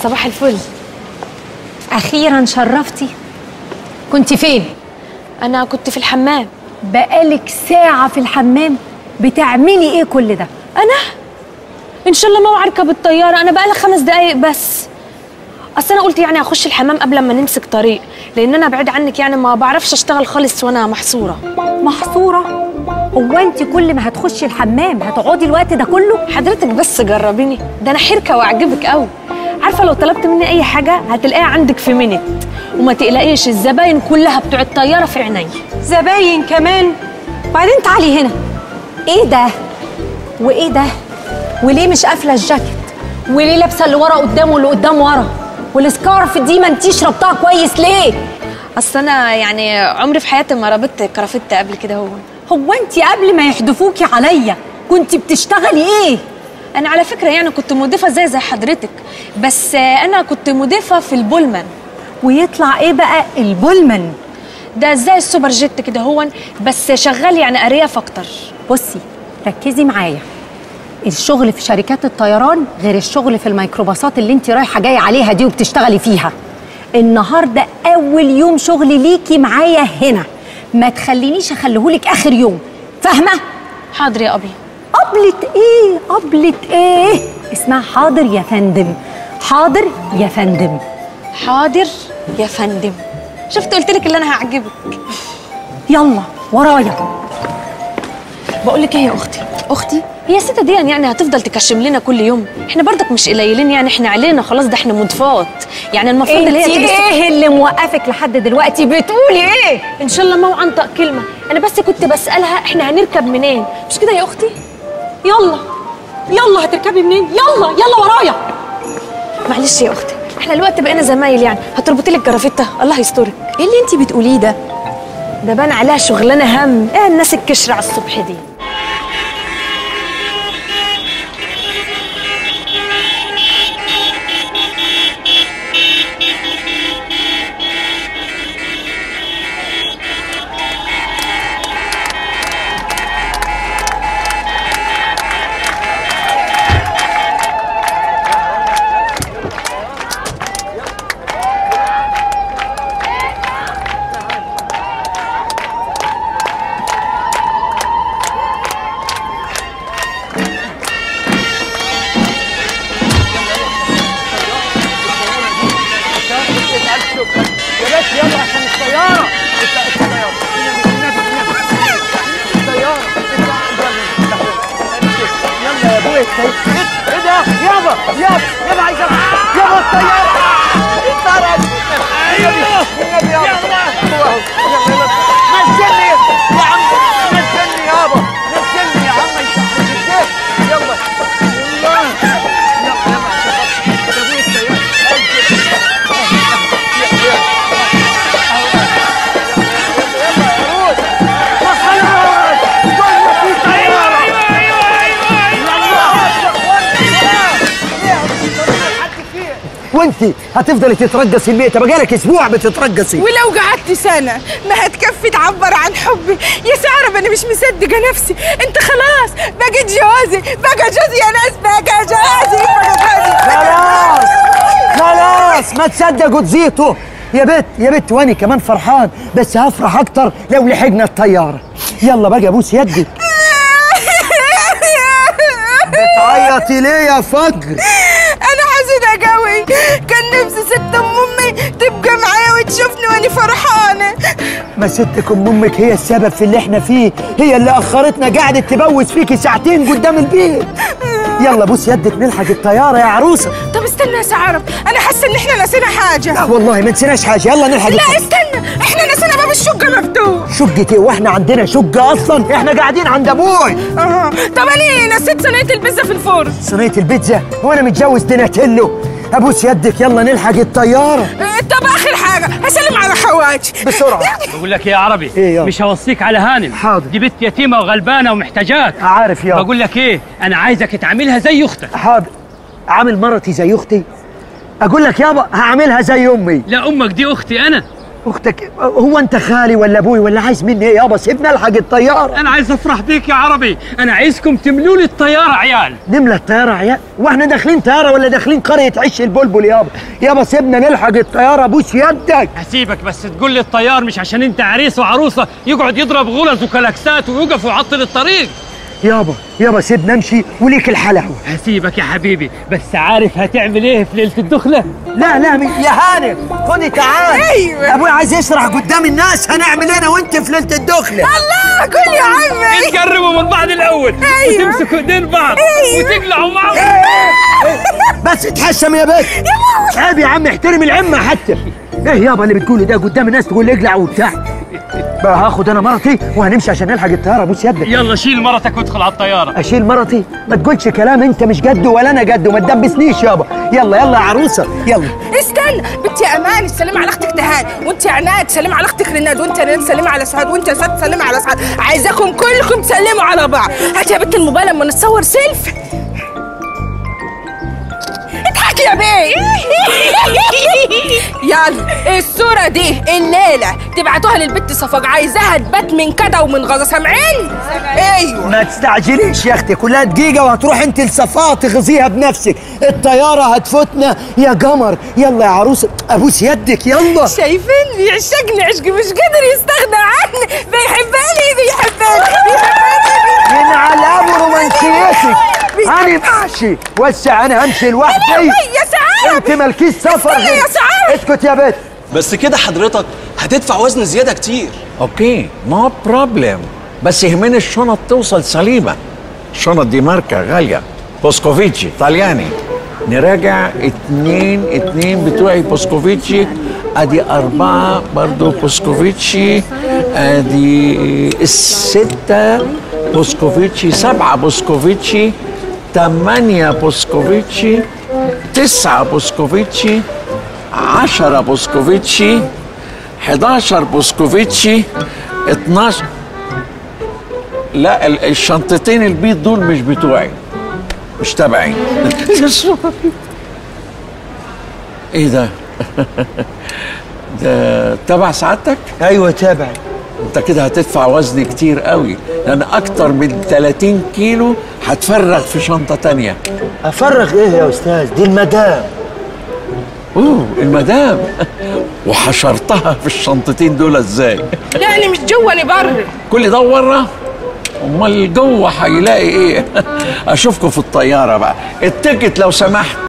صباح الفل اخيرا شرفتي كنت فين انا كنت في الحمام بقالك ساعه في الحمام بتعملي ايه كل ده انا ان شاء الله ما اركب الطياره انا بقالي خمس دقايق بس اصل انا قلت يعني اخش الحمام قبل ما نمسك طريق لان انا بعيد عنك يعني ما بعرفش اشتغل خالص وانا محصوره محصوره هو انت كل ما هتخشي الحمام هتقعدي الوقت ده كله حضرتك بس جربيني ده انا حركه واعجبك قوي عارفه لو طلبت مني اي حاجه هتلاقيها عندك في منت وما تقلقيش الزباين كلها بتوع الطياره في عيني زباين كمان بعدين تعالي هنا ايه ده وايه ده وليه مش قافله الجاكيت وليه لابسه اللي ورا قدام واللي قدام ورا والسكارف دي ما انتيش ربطها كويس ليه اصل انا يعني عمري في حياتي ما ربطت كرافته قبل كده هو هو انت قبل ما يحدفوكي عليا كنت بتشتغلي ايه انا على فكره يعني كنت مضيفه زي زي حضرتك بس انا كنت مضيفه في البولمان ويطلع ايه بقى البولمان ده زي السوبر جيت كده هو بس شغال يعني ارياف اكتر بصي ركزي معايا الشغل في شركات الطيران غير الشغل في الميكروباصات اللي انت رايحه جايه عليها دي وبتشتغلي فيها النهارده اول يوم شغل ليكي معايا هنا ما تخلينيش اخليهولك اخر يوم فاهمه حاضر يا ابي قبلت ايه قبلت ايه اسمها حاضر يا فندم حاضر يا فندم حاضر يا فندم شفت قلت لك اللي انا هعجبك يلا ورايا بقول لك ايه يا اختي اختي هي الست دي يعني هتفضل تكشم لنا كل يوم احنا برضك مش قليلين يعني احنا علينا خلاص ده احنا مضفات يعني المفروض اللي هي انت تيجي الصبح- ايه اللي موقفك لحد دلوقتي بتقولي ايه ان شاء الله ما انطق كلمه انا بس كنت بسالها احنا هنركب منين مش كده يا اختي يلا يلا هتركبي منين يلا يلا ورايا معلش يا اختي احنا الوقت بقينا زمايل يعني هتربطي لك جرافته الله يسترك ايه اللي انت بتقوليه ده ده بان عليها شغلانه هم ايه الناس الكشره على الصبح دي يا باشا يلا عشان الطيارة الطيارة الطيارة يلا يا ابويا ايه ده يابا يابا يابا عايز يابا الطيارة اتطرد ايوه النبي يابا يلا يلا نزلني يا عم نزلني يابا نزلني يا عم يشحن يلا يلا يلا يلا عشان يا ابويا الطيارة وانت هتفضلي تترقصي البيت بقالك اسبوع بتترقصي ولو قعدت سنة ما هتكفي تعبر عن حبي يا سارة أنا مش مصدقة نفسي أنت خلاص بقى جوزي بقى جوزي يا ناس بقى جوزي بقى جوزي خلاص خلاص ما تصدقوا تزيتوا يا بت يا بت وانا كمان فرحان بس هفرح اكتر لو لحقنا الطياره يلا بقى ابوس يدك بتعيطي ليه يا فجر أنا حزينة قوي كان نفسي ست أم أمي تبقى معايا وتشوفني وأنا فرحانة ما ستك ام امك هي السبب في اللي احنا فيه هي اللي اخرتنا قعدت تبوس فيكي ساعتين قدام البيت يلا بوس يدك نلحق الطياره يا عروسه طب استنى يا سعرب أنا حاسة إن إحنا نسينا حاجة لا والله ما نسيناش حاجه يلا نلحق لا الطيارة. استنى إحنا نسينا باب الشقة مفتوح شقة ايه واحنا عندنا شقة اصلا احنا قاعدين عند ابوي أها طب أنا نسيت صينية البيتزا في الفرن صينية البيتزا وانا متجوز ديناتيلو ابوس يدك يلا نلحق الطيارة طب آخر حاجة هسلم على حواج بسرعة بقول لك إيه يا عربي إيه يابا؟ مش هوصيك على هانم حاضر. دي بنت يتيمه وغلبانه ومحتاجاك عارف يا بقول لك ايه انا عايزك تعملها زي اختك حاضر عامل مرتي زي اختي اقول لك يابا هعملها زي امي لا امك دي اختي انا اختك هو انت خالي ولا ابوي ولا عايز مني ايه يابا سيبنا الحق الطياره انا عايز افرح بيك يا عربي انا عايزكم تملوا لي الطياره عيال نملى الطياره عيال واحنا داخلين طياره ولا داخلين قريه عش البلبل يابا يابا سيبنا نلحق الطياره بوس يدك هسيبك بس تقول لي الطيار مش عشان انت عريس وعروسه يقعد يضرب غلز وكلاكسات ويوقف ويعطل الطريق يابا يابا سيبنا امشي وليك الحلاوه هسيبك يا حبيبي بس عارف هتعمل ايه في ليله الدخله لا لا مي- يا هانم خدي تعال أيوة. ابوي عايز يشرح قدام الناس هنعمل انا وانت في ليله الدخله الله قول يا عمي تقربوا من بعض الاول أيوة. وتمسكوا ايدين بعض وتقلعوا بعض بس تحشم يا بنت عيب يا عم احترم العمه حتى ايه يابا اللي بتقوله ده قدام الناس تقول لي اقلع وبتاع بقى هاخد انا مرتي وهنمشي عشان نلحق الطياره بوس يدك يلا شيل مرتك وادخل على الطياره اشيل مرتي ما تقولش كلام انت مش قده ولا انا قده ما تدبسنيش يابا يلا يلا يا عروسه يلا استنى بنتي يا امان تسلمي على اختك تهان وانت يا عناد تسلمي على اختك رناد وانت يا رناد تسلمي على سعاد وانت يا سعاد تسلمي على سعاد عايزاكم كلكم تسلموا على بعض هات يا بنت الموبايل اما نتصور سيلفي اضحكي يا بيه يلا الصورة دي الليلة تبعتوها للبت صفاج عايزاها تبات من كده ومن غزة سامعين؟ ايوه ما تستعجليش يا اختي كلها دقيقه وهتروح انت لصفاء تغزيها بنفسك الطياره هتفوتنا يا قمر يلا يا عروسه ابوس يدك يلا شايفين بيعشقني عشق مش قادر يستغنى عني بيحبني بيحبني بيحبني من على ابو رومانسيتك انا ماشي وسع انا همشي لوحدي يا سعاد انت مالكيش سفر استنى يا سعاد. اسكت يا بنت بس كده حضرتك هتدفع وزن زياده كتير اوكي نو بروبلم بس يهمني الشنط توصل سليمه الشنط دي ماركه غاليه بوسكوفيتشي طلياني نراجع اتنين اتنين بتوعي بوسكوفيتشي ادي اربعة برضو بوسكوفيتشي ادي الستة بوسكوفيتشي سبعة بوسكوفيتشي تمانية بوسكوفيتشي تسعة بوسكوفيتشي عشرة بوسكوفيتشي 11 بوسكوفيتشي 12 لا ال- الشنطتين البيض دول مش بتوعي مش تبعي ايه ده ده تبع سعادتك ايوه تابع انت كده هتدفع وزن كتير قوي لان اكتر من 30 كيلو هتفرغ في شنطه تانية افرغ ايه يا استاذ دي المدام اوه المدام وحشرتها في الشنطتين دول ازاي يعني مش جواني بره كل ده ورا امال جوه هيلاقي ايه اشوفكم في الطياره بقى التيكت لو سمحت